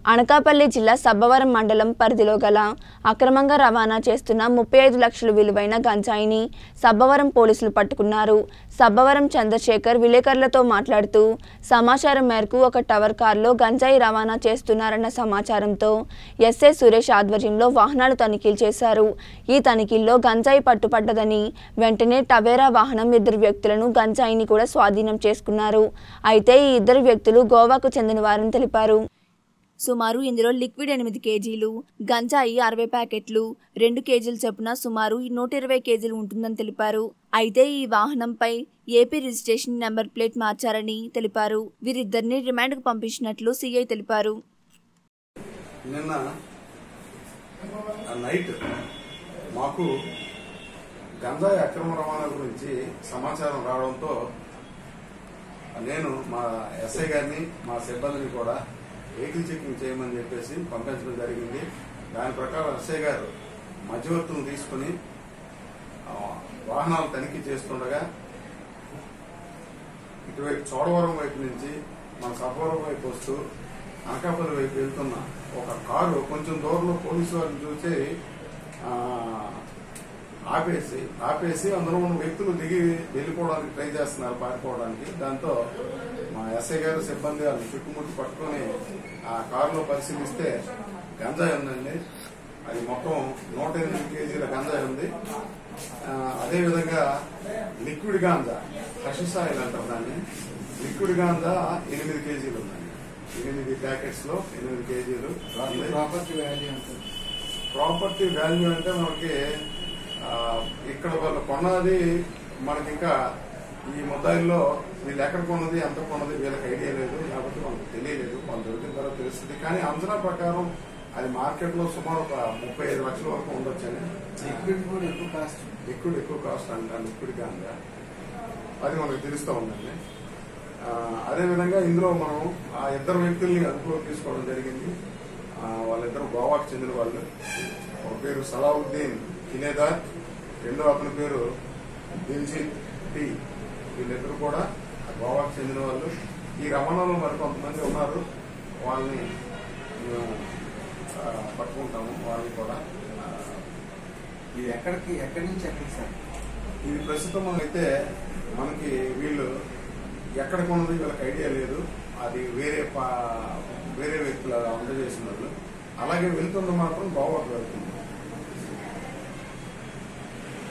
అనకాపల్లి జిల్లా సబ్బవరం మండలం పరిధిలో గల అక్రమంగా రవాణా చేస్తున్న ముప్పై ఐదు లక్షల విలువైన గంజాయిని సబ్బవరం పోలీసులు పట్టుకున్నారు సబ్బవరం చంద్రశేఖర్ విలేకరులతో మాట్లాడుతూ సమాచారం మేరకు ఒక టవర్ కారులో గంజాయి రవాణా చేస్తున్నారన్న సమాచారంతో ఎస్ఐ సురేష్ ఆధ్వర్యంలో వాహనాలు తనిఖీలు చేశారు ఈ తనిఖీల్లో గంజాయి పట్టుపడ్డదని వెంటనే టవేరా వాహనం ఇద్దరు వ్యక్తులను గంజాయిని కూడా స్వాధీనం చేసుకున్నారు అయితే ఈ ఇద్దరు వ్యక్తులు గోవాకు చెందిన వారని తెలిపారు సుమారు ఇందులో లిక్విడ్ ఎనిమిది కేజీలు గంజాయి అరవై ప్యాకెట్లు రెండు కేజీలు చొప్పున సుమారు నూట ఇరవై కేజీలు ఉంటుందని తెలిపారు అయితే ఈ వాహనంపై ఏపీ రిజిస్ట్రేషన్ నెంబర్ ప్లేట్ మార్చారని తెలిపారు వీరిద్దరిని రిమాండ్కు పంపించినట్లు సీఐ తెలిపారు నిన్న ఆ నైట్ మాకు గంజాయి అక్రమ రవాణా గురించి సమాచారం రావడంతో నేను మా ఎస్ఐ గారిని మా సిబ్బందిని కూడా వెహికల్ చెకింగ్ చేయమని చెప్పేసి పంపించడం జరిగింది దాని ప్రకారం ఎస్ఐ గారు మధ్యవర్తులను తీసుకుని ఆ, వాహనాలు తనిఖీ చేస్తుండగా ఇటువైపు చోడవరం వైపు నుంచి మన సబ్బవరం వైపు వస్తూ అనకాపల్లి వైపు వెళ్తున్న ఒక కారు కొంచెం దూరంలో పోలీసు వారిని చూసి ఆ, ఆపేసి ఆపేసి అందులో ఉన్న వ్యక్తులు దిగి వెళ్ళిపోవడానికి ట్రై చేస్తున్నారు పారిపోవడానికి దాంతో మా ఎస్ఐ గారు సిబ్బంది వాళ్ళని చుట్టుముట్టు పట్టుకొని ఆ కారులో పరిశీలిస్తే గంజాయి ఉందండి అది మొత్తం నూట ఎనిమిది కేజీల గంజాయి ఉంది ఆ, అదేవిధంగా లిక్విడ్ గాంజా హషిష్ ఆయిల్ అంటారు దాన్ని లిక్విడ్ గాంజా ఎనిమిది కేజీలు ఉందండి ఎనిమిది ప్యాకెట్స్ లో ఎనిమిది కేజీలు ఉంది. ప్రాపర్టీ వాల్యూ ఉంటుంది ప్రాపర్టీ వాల్యూ అంటే మనకి ఆ, ఇక్కడ వాళ్ళు కొన్నది మనకి ఇంకా ఈ ముద్దాయిల్లో వీళ్ళు ఎక్కడ కొన్నది ఎంత కొన్నది వీళ్ళకి ఐడియా లేదు కాబట్టి మనకు తెలియలేదు వాళ్ళు దొరికిన తర్వాత తెలుస్తుంది కానీ అంచనా ప్రకారం అది మార్కెట్ లో సుమారు ఒక ముప్పై ఐదు లక్షల వరకు ఉండొచ్చని లిక్విడ్ కూడా ఎక్కువ కాస్ట్ లిక్విడ్ ఎక్కువ కాస్ట్ అంట లిక్విడ్ గాంజా అది మనకు తెలుస్తూ ఉందండి ఆ, అదేవిధంగా ఇందులో మనం ఆ ఇద్దరు వ్యక్తుల్ని అదుపులో తీసుకోవడం జరిగింది ఆ, వాళ్ళిద్దరు గోవాకు చెందిన వాళ్ళు ఒక పేరు సలావుద్దీన్ కినేదార్ రెండో అతని పేరు దిల్జిత్ టీ వీళ్ళిద్దరు కూడా గోవాకు చెందిన వాళ్ళు ఈ రవాణాలో మరి కొంతమంది ఉన్నారు వాళ్ళని మేము, ఆ, పట్టుకుంటాము వాళ్ళని కూడా ఆ, ఇది ఎక్కడికి ఎక్కడి నుంచి ఎక్కడికి సార్ ఇది ప్రస్తుతం అయితే మనకి వీళ్ళు ఎక్కడ కొన్నది వీళ్ళకి ఐడియా లేదు అది వేరే పా- వేరే వ్యక్తులు అందజేసిన వాళ్ళు అలాగే వెళ్తున్న మాత్రం గోవాకు వెళ్తుంది